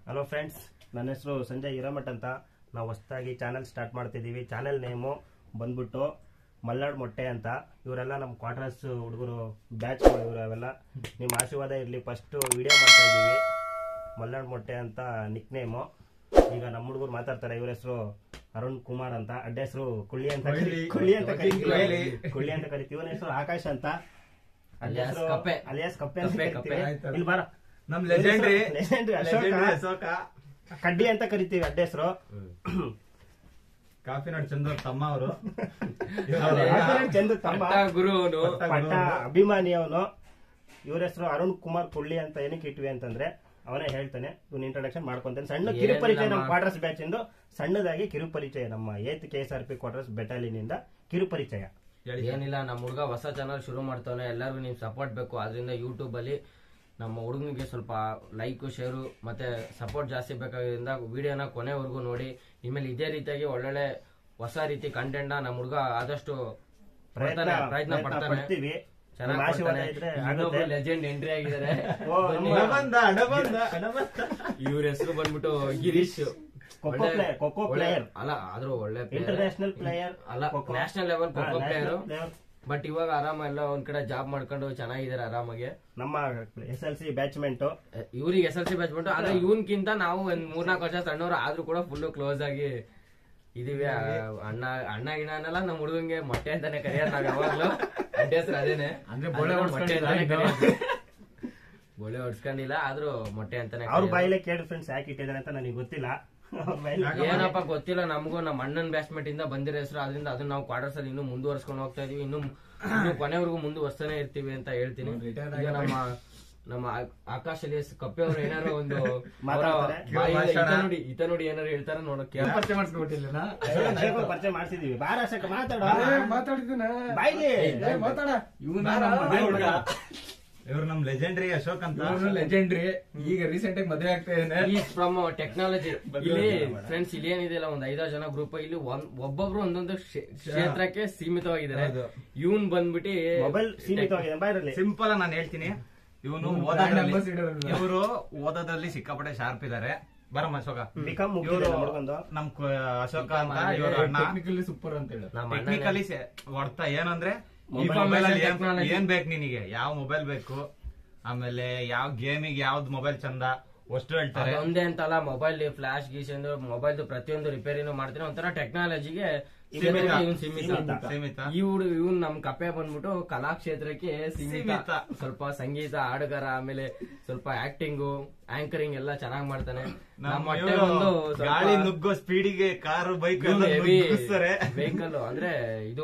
Hello friends ನನ್ನ ಹೆಸರು ಸಂಜಯ್ ಹಿರಮಠ್ ಅಂತ ನಾವು ಹೊಸದಾಗಿ ಚಾನಲ್ ಸ್ಟಾರ್ಟ್ ಮಾಡ್ತಿದ್ದೀವಿ ಚಾನಲ್ ನೇಮು ಬಂದ್ಬಿಟ್ಟು ಮಲ್ನಾಡ್ ಮೊಟ್ಟೆ ಅಂತ ಇವರೆಲ್ಲ ನಮ್ಮ ಕ್ವಾರ್ಟರ್ಸ್ ಹುಡುಗರು ಬ್ಯಾಚ್ ಇವರು ಅವೆಲ್ಲ ನಿಮ್ಮ ಆಶೀರ್ವಾದ ಇರಲಿ ಫಸ್ಟು ವಿಡಿಯೋ ಮಾಡ್ತಾ ಇದ್ದೀವಿ ಮಲ್ನಾಡ್ ಮೊಟ್ಟೆ ಅಂತ ನಿಕ್ ನೇಮು ಈಗ ನಮ್ಮ ಹುಡುಗರು ಮಾತಾಡ್ತಾರೆ ಇವ್ರ ಹೆಸರು ಅರುಣ್ ಕುಮಾರ್ ಅಂತ ಅಡ್ಡ ಹೆಸರು ಕುಳ್ಳಿ ಅಂತ ಕರಿ- ಕುಳ್ಳಿ ಅಂತ ಕರಿತೀವಿ ಕುಳ್ಳಿ ಅಂತ ಕರಿತೀವಿ ಇವನ ಹೆಸರು ಆಕಾಶ್ ಅಂತ ಅಡ್ಡ Alias ಹೆಸರು ಕಪ್ಪೆ. ಅಲಿಯಾಸ್ ಕಪ್ಪೆ ಅಂತ ಕಪ್ಪೆ, ಕರಿತೀವಿ ಕಪ್ಪೆ. ಇಲ್ಲಿ ಬಾರ ನಮ್ ಲೆಜೆಂಡ್ರಿ ಲೆಜೆಂಡ್ರಿ ಅಶೋಕ ಕಡ್ಡಿ ಅಂತ ಕರಿತೀವಿ ಅಡ್ಡ ಹೆಸರು ಕಾಫಿ ನಾಡ್ ಚಂದ್ರ ತಮ್ಮ ಅವರು ಚಂದ ತಮ್ಮ ಪಟ್ಟ ಗುರು ಅವನು ಪಟ್ಟ ಅಭಿಮಾನಿ ಅವನು ಇವ್ರ ಹೆಸರು ಅರುಣ್ ಕುಮಾರ್ ಕೊಳ್ಳಿ ಅಂತ ಏನಕ್ಕೆ ಇಟ್ವಿ ಅಂತಂದ್ರೆ ಅವನೇ ಹೇಳ್ತಾನೆ ಇವ್ನ ಇಂಟ್ರೊಡಕ್ಷನ್ ಮಾಡ್ಕೊಂತಾನೆ ಸಣ್ಣ ಏನಿಲ್ಲ ಕಿರು ಪರಿಚಯ ನಮ್ಮ ಮಾ- ಕ್ವಾರ್ಟರ್ಸ್ ಬ್ಯಾಚ್ ಇಂದು ಸಣ್ಣದಾಗಿ ಕಿರು ಪರಿಚಯ ನಮ್ಮ ಏತ್ K S R P quarters battalion ಇಂದ ಕಿರು ಪರಿಚಯ ಏನಿಲ್ಲ ನಮ್ಮ ಹುಡುಗ ಹೊಸ ಚಾನಲ್ ಶುರು ಮಾಡ್ತಾನೆ ಎಲ್ಲರಿಗೂ ನಿಮ್ ಸಪೋರ್ಟ್ ಬೇಕು ಅದರಿಂದ ಯೂಟ್ಯೂಬ್ ಅಲ್ಲಿ ನಮ್ಮ ಹುಡುಗನಿಗೆ ಸ್ವಲ್ಪ ಲೈಕ್ ಶೇರು ಮತ್ತೆ ಸಪೋರ್ಟ್ ಜಾಸ್ತಿ ಬೇಕಾಗಿದ್ದರಿಂದ ವಿಡಿಯೋನ ಕೊನೆವರೆಗೂ ನೋಡಿ ಇನ್ಮೇಲೆ ಇದೇ ರೀತಿಯಾಗಿ ಒಳ್ಳೊಳ್ಳೆ ಹೊಸ ರೀತಿ ಕಂಟೆಂಟ್ ನಮ್ಮ ಹುಡುಗ ಆದಷ್ಟು ಪ್ರಯತ್ನ ಪಡ್ತಾನೆ, ಪ್ರಯತ್ನ ಪ್ರಯತ್ನ ಪಡ್ತಾನೆ ಪಡ್ತೀವಿ ಚೆನ್ನಾಗಿ ನಿಮ್ಮ ಆಶೀರ್ವಾದ ಇದ್ರೆ ಆಗುತ್ತೆ ಲೆಜೆಂಡ್ ಎಂಟ್ರಿ ಆಗಿದ್ದಾರೆ ಓ, ನಮ್ಮ ಅಡಬಂದ ಅಡಬಂದ ಅಡಬಂದ ಇವ್ರ ಹೆಸರು ಬಂದ್ಬಿಟ್ಟು ಗಿರೀಶ್ ಖೋಖೋ ಒಳ್ಳೆ- player, ಖೋಖೋ ಒಳ್ಳೆ- player. ಅಲ್ಲ ಆದ್ರೂ ಒಳ್ಳೆ player. ಇಂಟರ್ನ್ಯಾಷನಲ್ ಪ್ಲೇಯರ್ ಅಲ್ಲ national level kho kho player but ಇವಾಗ ಆರಾಮ ಎಲ್ಲ ಒಂದ್ ಕಡೆ ಜಾಬ್ ಮಾಡ್ಕೊಂಡು ಚೆನ್ನಾಗಿದ್ದಾರೆ ಆರಾಮಾಗಿ ನಮ್ಮ ಎಸ್ ಎಲ್ ಸಿ ಬ್ಯಾಚ್ಮೆಂಟ್ ಇವ್ರಿಗೆ ಎಸ್ ಎಲ್ ಸಿ ಬ್ಯಾಚ್ ಬಿಟ್ಟು ಆದ್ರೆ ಇವನ್ಕಿಂತ ನಾವು ಒಂದ್ ಮೂರ್ನಾಲ್ಕು ವರ್ಷ ಸಣ್ಣವ್ರು ಆದ್ರೂ ಕೂಡ ಫುಲ್ ಕ್ಲೋಸ್ ಆಗಿ ಇದೀವಿ ಆ, ಅಣ್ಣ ಅಣ್ಣ ಗಿಣ ಅನ್ನಲ್ಲ ನಮ್ಮ ಹುಡುಗಂಗೆ ಮೊಟ್ಟೆ ಅಂತಾನೆ ಕರೆಯೋದು ನಾವ್ ಯಾವಾಗ್ಲೂ ಅಡ್ಡ ಹೆಸರು ಅದೇನೆ ಅಂದ್ರೆ ಬೋಳೆ ಅಣ್ಣ ಮೊಟ್ಟೆ ಅಂತಾನೆ ಕರೆಯೋದು. ಬೋಳೆ ಹೊಡ್ಸ್ಕೊಂಡಿಲ್ಲ ಆದ್ರೂ ಮೊಟ್ಟೆ ಅಂತಾನೆ ಅವ್ರ ಕರೆಯೋದು. ಬಾಯಿಲೆ ಕೇಳಿ ಫ್ರೆಂಡ್ಸ್ ಯಾಕೆ ಇಟ್ಟಿದ್ದಾರೆ ಅಂತ ನನಗೆ ಗೊತ್ತಿಲ್ಲ ಅವ್ರ ಬಾಯಿಲೆ ಏನಪ್ಪ ಗೊತ್ತಿಲ್ಲ ನಮಗೂ ನಮ್ಮ ಅಣ್ಣನ ಬ್ಯಾಟ್ಸ್ಮೆಂಟ್ ಇಂದ ಬಂದಿರೋ ಹೆಸರು ಅದರಿಂದ ಅದನ್ನ ನಾವು ಕ್ವಾರ್ಟರ್ಸ್ ಅಲ್ಲಿ ಇನ್ನೂ ಮುಂದುವರ್ಸ್ಕೊಂಡು ಹೋಗ್ತಾ ಇದೀವಿ ಇನ್ನು ಇನ್ನು ಕೊನೆವರೆಗೂ ಮುಂದುವರ್ಸ್ತಾನೆ ಇರ್ತೀವಿ ಅಂತ ಹೇಳ್ತೀನಿ ಈಗ ನಮ್ಮ ನಮ್ಮ ಆ- ಆಕಾಶ್ ಅಲ್ಲಿ ಕಪ್ಪೆ ಅವರು ಏನಾರು ಒಂದು ಅವರ ಮಾತಾಡ್ತಾರೆ. ಬಾಯಿಂದ ಈತ ನೋಡಿ ಈತ ನೋಡಿ ಏನಾರು ಹೇಳ್ತಾರ ನೋಡೋ ಕೇಳ ಪರಿಚಯ ಮಾಡಿಸ್ಕೊಟ್ಟಿಲ್ಲ ಅಶೋಕ್ ಪರಿಚಯ ಮಾಡ್ಸಿದೀವಿ ಬಾರ ಅಶೋಕ್ ಮಾತಾಡ ಮಾತಾಡಿದ್ದೀನ ಬಾಯ್ಲಿ ಮಾತಾಡ ಇವನ ನಮ್ಮ ಮನೆ ಹುಡುಗ ಇವ್ರು ನಮ್ ಲೆಜೆಂಡ್ರಿ ಅಶೋಕ್ ಅಂತ ಇವನು ಲೆಜೆಂಡ್ರಿ ಈಗ ರೀಸೆಂಟ್ ಆಗಿ ಮದುವೆ ಆಗ್ತಾ ಇದ್ದಾನೆ ಈ ಫ್ರಮ್ ಟೆಕ್ನಾಲಜಿ ಇಲ್ಲಿ ಫ್ರೆಂಡ್ಸ್ ಇಲ್ಲಿ ಏನಿದೆಯಲ್ಲ ಒಂದ್ ಐದಾರು ಜನ ಗ್ರೂಪ್ ಇಲ್ಲಿ ಒಂದ್ ಒಬ್ಬೊಬ್ರು ಒಂದೊಂದು ಕ್ಷೇ- ಕ್ಷೇತ್ರಕ್ಕೆ ಸೀಮಿತವಾಗಿದ್ದಾರೆ ಹೌದು. ಇವನ್ ಬಂದ್ಬಿಟ್ಟು ಮೊಬೈಲ್ ಸೀಮಿತವಾಗಿದೆ ಬಾಯ್ರಲ್ಲಿ ಸಿಂಪಲ್ ನಾನು ಹೇಳ್ತೀನಿ ಇವನು brand ambassador ಅಲ್ವಾ? ಇವರು ಓದೋದ್ರಲ್ಲಿ ಸಿಕ್ಕಾಪಟ್ಟೆ ಶಾರ್ಪ್ ಇದಾರೆ ಬರಮ್ಮ ಅಶೋಕ ಬಿಕಾಮ್ ಇವರು ಮುಗಿದಿದೆ ಹುಡುಗಂದು ನಮ್ ಕ- ಅಶೋಕ ಅಂತ ಇವ್ರ ಅಣ್ಣ ಟೆಕ್ನಿಕಲಿ ಸೂಪರ್ ಅಂತ ಹೇಳಿ ನಮ್ಮ ಅಣ್ಣ ಟೆಕ್ನಿಕಲಿ ಹೊಡ್ತಾ ಏನಂದ್ರೆ ಈ Mobile ಮೊಬೈಲ್ ಅಲ್ಲಿ ಏನ್- technology. ಏನ್ ಬೇಕು ನಿನಗೆ ಯಾವ ಮೊಬೈಲ್ ಬೇಕು ಆಮೇಲೆ ಯಾವ ಗೇಮಿಗೆ ಯಾವ್ದು ಮೊಬೈಲ್ ಚಂದ ಅಷ್ಟು ಹೇಳ್ತಾರೆ ಅದೊಂದೇ ಅಂತಲ್ಲ ಮೊಬೈಲ್ ಫ್ಲಾಶ್ ಗೀಸ್ ಮೊಬೈಲ್ ಪ್ರತಿಯೊಂದು ರಿಪೇರಿನೂ ಮಾಡ್ತೀನಿ ಒಂಥರ ಟೆಕ್ನಾಲಜಿಗೆ ಸೀಮಿತ. ಸೀಮಿತ ಸೀಮಿತ. ಸೀಮಿತ ಇವ್ರು ಇವ್ನ್ ನಮ್ ಕಪ್ಪೆ ಬಂದ್ಬಿಟ್ಟು ಕಲಾ ಕ್ಷೇತ್ರಕ್ಕೆ ಸೀಮಿತ ಸೀಮಿತ. ಸ್ವಲ್ಪ ಸಂಗೀತ ಹಾಡುಗಾರ ಆಮೇಲೆ ಸ್ವಲ್ಪ ಆಕ್ಟಿಂಗು ಆಂಕರಿಂಗ್ ಎಲ್ಲ ಚೆನ್ನಾಗ್ ಮಾಡ್ತಾನೆ ನಮ್ಮ ನಮ್ಮ ಹೊಟ್ಟೆ ಇವ್ರು ಬಂದು ಗಾಳಿ ನುಗ್ಗೋ ಸ್ಪೀಡಿಗೆ ಕಾರು ಬೈಕ್ ಹೆವಿ ನುಗ್ಗಿಸ್ತಾರೆ ವೆಹಿಕಲ್ ಅಂದ್ರೆ ಇದು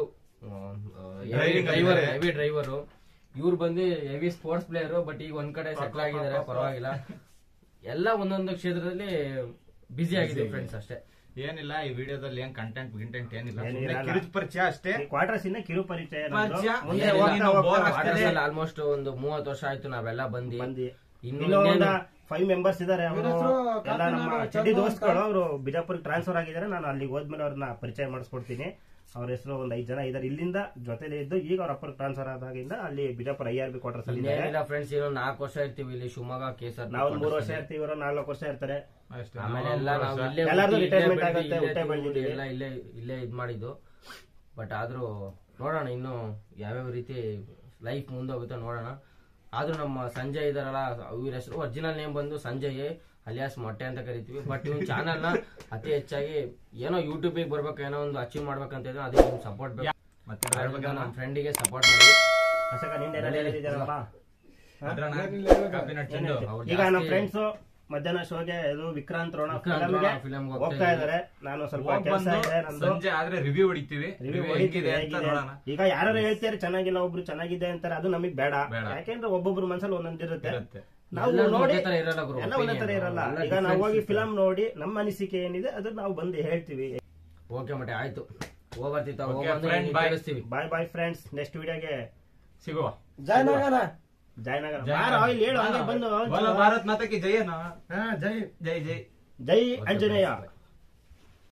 Driving ಡ್ರೈವರ್ ಅಲ್ಲಿ. ಹೆವಿ ಡ್ರೈವರು ಇವ್ರು ಬಂದು ಹೆವಿ ಸ್ಪೋರ್ಟ್ಸ್ ಪ್ಲೇಯರ್ ಬಟ್ ಈಗ ಒಂದ್ ಕಡೆ ಸೆಟ್ಲ್ ಆಗಿದ್ದಾರೆ ಪರವಾಗಿಲ್ಲ ಎಲ್ಲ ಒಂದೊಂದು ಕ್ಷೇತ್ರದಲ್ಲಿ ಬಿಸಿ ಆಗಿದೆ ಫ್ರೆಂಡ್ಸ್ ಅಷ್ಟೇ ಏನಿಲ್ಲ ಈ ವಿಡಿಯೋದಲ್ಲಿ ಏನ್ ಕಂಟೆಂಟ್ ಗಿಂಟೆಂಟ್ ಏನಿಲ್ಲ ಏನಿಲ್ಲ. ಸುಮ್ನೆ ಕಿರುಚ್ ಪರಿಚಯ ಅಷ್ಟೇ ಕ್ವಾರ್ಟರ್ಸ್ ಇಂದ ಕಿರು ಪರಿಚಯ ನಮ್ದು. ಪರಿಚಯ. ಮುಂದೆ ಏನಿಲ್ಲ, ಹೋಗ್ತಾ ಇನ್ನು ಹೋಗ್ತಾ ಬೋರ್ ಹೋಗ್ತಾ ಆಗ್ತದೆ. ಆಲ್ಮೋಸ್ಟ್ ಒಂದು ಮೂವತ್ತು ವರ್ಷ ಆಯ್ತು ನಾವೆಲ್ಲ ಬಂದಿ ಮಂದಿ ಇನ್ನು ಇನ್ನು ಒಂದ ಇನ್ನೇನು? ಫೈವ್ ಮೆಂಬರ್ಸ್ ಇದಾರೆ ಅವರು ಇವ್ರ ಹೆಸ್ರು ಎಲ್ಲ ನಮ್ಮ ಕಾಪಿನಾಡು ಚಡ್ಡಿ ಚಂದ್ರು ದೋಸ್ತ್ಗಳು ಅವರು ಬಿಜಾಪುರ್ ಟ್ರಾನ್ಸ್ಫರ್ ಆಗಿದ್ದಾರೆ ನಾನು ಅಲ್ಲಿಗೆ ಹೋದ್ಮೇಲೆ ಅವ್ರನ್ನ ಪರಿಚಯ ಮಾಡಿಸ್ಕೊಡ್ತೀನಿ ಅವ್ರ ಹೆಸರು ಒಂದ್ ಐದ್ ಜನ ಇದಾರೆ ಇಲ್ಲಿಂದ ಜೊತೆಲಿ ಇದ್ದು ಈಗ ಅವ್ರ ಅಪ್ಪರ್ ಟ್ರಾನ್ಸ್ಫರ್ ಆದಾಗಿಂದ ಅಲ್ಲಿ Bijapur I R B quarters ಅಲ್ಲಿ ಇದ್ದಾರೆ ಇನ್ನೇನಿಲ್ಲ ಫ್ರೆಂಡ್ಸ್ ಇನ್ನೊಂದು ನಾಲ್ಕು ವರ್ಷ ಇರ್ತೀವಿ ಇಲ್ಲಿ ಶಿವಮೊಗ್ಗ ಕೇಸರ್ ನಾವು ಒಂದ್ ಮೂರು ವರ್ಷ ಇರ್ತೀವಿ ಇವರು ನಾಲ್ಕು ವರ್ಷ ಇರ್ತಾರೆ ಅಷ್ಟೇ ಆಮೇಲೆ ಎಲ್ಲ ನಾವು ಇಲ್ಲೇ ಎಲ್ಲಾರ್ದು ಹುಟ್ಟಿ, ಇಲ್ಲೇ retirement ಬೆಳ್ದು, ಆಗುತ್ತೆ, ಇಲ್ಲೇ ಹುಟ್ಟೆ ತಿಂದು, ಬೆಳ್ದಿದ್ದೀವಿ. ಎಲ್ಲ ಇಲ್ಲೇ ಇಲ್ಲೇ ಇದ್ ಮಾಡಿದ್ದು ಬಟ್ ಆದ್ರೂ ನೋಡೋಣ ಇನ್ನು ಯಾವ್ಯಾವ ರೀತಿ ಲೈಫ್ ಮುಂದೋಗುತ್ತೋ ನೋಡೋಣ ಆದ್ರೂ ನಮ್ಮ ಸಂಜಯ್ ಇದಾರಲ್ಲ ಇವ್ರ ಹೆಸರು ಒರಿಜಿನಲ್ ನೇಮ್ ಬಂದು ಸಂಜಯ್ ಅಲಿಯಾಸ್ ಮೊಟ್ಟೆ ಅಂತ ಕರಿತೀವಿ ಬಟ್ ಇವ್ನ ಚಾನಲ್ ನ ಅತಿ ಹೆಚ್ಚಾಗಿ ಏನೋ ಯೂಟ್ಯೂಬ್ ಬರ್ಬೇಕು ಏನೋ ಒಂದು ಅಚೀವ್ ಮಾಡ್ಬೇಕಂತ ಇದ್ರೆ ಅದಕ್ಕೆ ನಿಮ್ ಸಪೋರ್ಟ್ ಬೇಕು ಮತ್ತೆ ಅದರಿಂದ ನಮ್ಮ ಫ್ರೆಂಡಿಗೆ ಸಪೋರ್ಟ್ ಮಾಡಿ ಅಶೋಕ ನಿಂದೇನೋ ಹೇಳಿದಾರಪ್ಪ ಅದ್ರಣ್ಣ ಕಾಪಿನಾಡ್ ಚಂದು ಅವ್ರು ಈಗ ನಮ್ಮ ಜಾಸ್ತಿ- ಫ್ರೆಂಡ್ಸ್ ಮಧ್ಯಾಹ್ನ ಶೋಗೆ ಇದು ವಿಕ್ರಾಂತ್ ರೋಣ ವಿಕ್ರಾಂತ್ ಫಿಲಂಗೆ ರೋಣ film ಗೆ ಹೋಗ್ತಾ ಹೋಗ್ತಾ ಇದ್ದೀವಿ. ಇದಾರೆ ನಾನು ಸ್ವಲ್ಪ ಹೋಗ್ ಕೆಲಸ ಬಂದು ಇದೆ ನಂದು ಸಂಜೆ ಆದ್ರೆ ರಿವ್ಯೂ ಹೊಡಿತೀವಿ ರಿವ್ಯೂ Review ಹೊಡಿತೀವಿ ಹೆಂಗಿದೆ ಅಂತ ನೋಡೋಣ ಈಗ ಯಾರು ಹೇಳ್ತಾರೆ ಚೆನ್ನಾಗಿಲ್ಲ ಒಬ್ರು ಚೆನ್ನಾಗಿದೆ ಅಂತಾರೆ ಅದು ನಮಗ್ ಬೇಡ ಬೇಡ. ಯಾಕೆಂದ್ರೆ ಒಬ್ಬೊಬ್ರು ಮನ್ಸಲ್ಲಿ ಒಂದೊಂದಿರುತ್ತೆ ಇರುತ್ತೆ. ನಾವು ಎಲ್ಲರೂ ನೋಡಿ ಒಂದೇ ತರ ಇರಲ್ಲ ಗುರು, ಎಲ್ಲ ಒಂದೇ ತರ opinion. ಇರಲ್ಲ ಎಲ್ಲ ಈಗ ನಾವು ಹೋಗಿ difference ಫಿಲಂ ನೋಡಿ ನಮ್ಮ ಅನಿಸಿಕೆ ಏನಿದೆ ಅದು ನಾವು ಬಂದು ಹೇಳ್ತೀವಿ ಓಕೆ ಮತ್ತೆ ಆಯ್ತು ಹೋಗ್ಬರ್ತಿತ್ತ Okay, friend, bye. ಕೇಳಿಸ್ತೀವಿ ಬಾಯ್ ಬಾಯ್ ಫ್ರೆಂಡ್ಸ್ ನೆಕ್ಸ್ಟ್ ವಿಡಿಯೋಗೆ ಸಿಗುವ ಜಾಯ್ನ್ ಆಗೋಣ ಜೈ ಬಾರೋ, ಇಲ್ಲಿ ಹೇಳು ಹಂಗೆ ಬಂದು ಬೋಲೋ ಭಾರತ್ ಮಾತಾ ಕಿ ಜೈ ಅಣ್ಣ. ಹಾ ಜೈ ಜೈ ಜೈ ಜೈ Okay, ಆಂಜನೇಯ bye.